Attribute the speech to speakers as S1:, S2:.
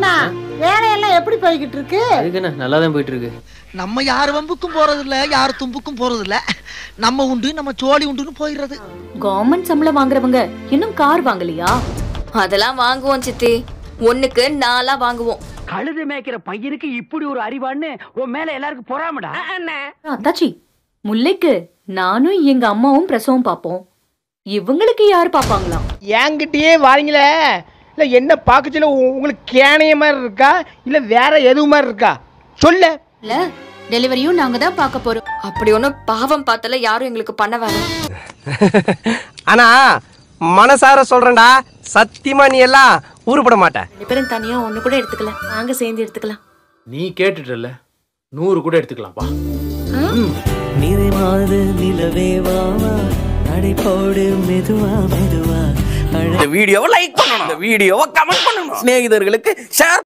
S1: அண்ணா வேலையெல்லாம் எப்படி போய்கிட்டு இருக்கு
S2: அதுக்கு என்ன நல்லா தான் போயிட்டு இருக்கு
S3: நம்ம யார் வம்புக்கும் போறது இல்ல யார் தும்புக்கும் போறது இல்ல நம்ம உண்டு நம்ம சோழி உண்டுன்னு போயிடுறது
S4: கவர்மெண்ட் சம்பளம் வாங்குறவங்க இன்னும் கார் வாங்கலையா
S5: அதெல்லாம் வாங்குவோம் சித்தி ஒண்ணுக்கு நாலா வாங்குவோம்
S6: கழுது மேய்க்கிற பையனுக்கு இப்படி ஒரு அறிவான்னு உன் மேல எல்லாருக்கும் பொறாமடா
S4: அத்தாச்சி முல்லைக்கு நானும் எங்க அம்மாவும் பிரசவம் பார்ப்போம் இவங்களுக்கு யாரு பாப்பாங்களாம்
S7: என்கிட்டயே வாரீங்களே இல்ல என்ன பார்க்கச்சுல உங்களுக்கு கேனைய மாதிரி இருக்கா இல்ல வேற எதுவு மாதிரி இருக்கா சொல்ல
S8: இல்ல டெலிவரியும் நாங்க தான் பார்க்க போறோம்
S5: அப்படி ஒண்ணும் பாவம் பார்த்தல யாரும் எங்களுக்கு பண்ண வேணாம்
S9: ஆனா மனசார சொல்றேன்டா சத்தியமா நீ எல்லாம் உருப்பட மாட்ட
S4: ரெண்டு பேரும் தனியா ஒண்ணு கூட எடுத்துக்கல நாங்க சேர்ந்து எடுத்துக்கலாம்
S2: நீ கேட்டுட்டல நூறு கூட எடுத்துக்கலாம்ப்பா
S10: நிறைவாது நிலவே வாவா நடை போடு மெதுவா மெதுவா
S9: இந்த வீடியோவை லைக் பண்ணணும் இந்த வீடியோவை கமெண்ட் பண்ணணும் சிநேகிதர்களுக்கு ஷேர்